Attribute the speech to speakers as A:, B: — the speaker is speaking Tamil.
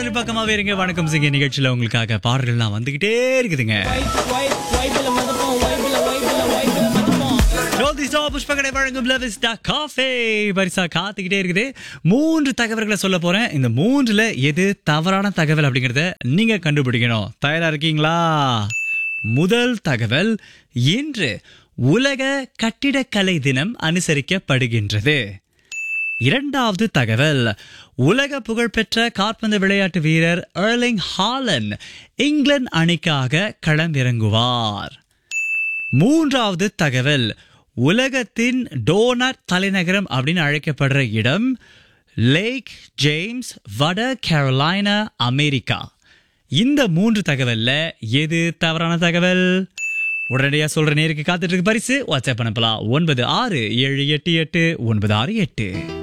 A: வானொலி பக்கமாவே இருங்க வணக்கம் சிங்க நிகழ்ச்சியில உங்களுக்காக பாடல்கள்லாம் வந்துகிட்டே இருக்குதுங்க ஜோதிஷா புஷ்பகடை வழங்கும் லவிஸ்டா காஃபே பரிசா காத்துக்கிட்டே இருக்குது மூன்று தகவல்களை சொல்ல போறேன் இந்த மூன்றுல எது தவறான தகவல் அப்படிங்கறத நீங்க கண்டுபிடிக்கணும் தயாரா இருக்கீங்களா முதல் தகவல் இன்று உலக கட்டிடக்கலை தினம் அனுசரிக்கப்படுகின்றது இரண்டாவது தகவல் உலக புகழ்பெற்ற காற்பந்து விளையாட்டு வீரர் எர்லிங் ஹாலன் இங்கிலாந்து அணிக்காக களமிறங்குவார் மூன்றாவது தகவல் உலகத்தின் டோனட் தலைநகரம் அப்படின்னு அழைக்கப்படுற இடம் லேக் ஜேம்ஸ் வட கேரோலைனா அமெரிக்கா இந்த மூன்று தகவல்ல எது தவறான தகவல் உடனடியா சொல்ற நேருக்கு காத்துட்டு இருக்கு பரிசு வாட்ஸ்அப் அனுப்பலாம் ஒன்பது ஆறு ஏழு எட்டு எட்டு ஒன்பது ஆறு எட்டு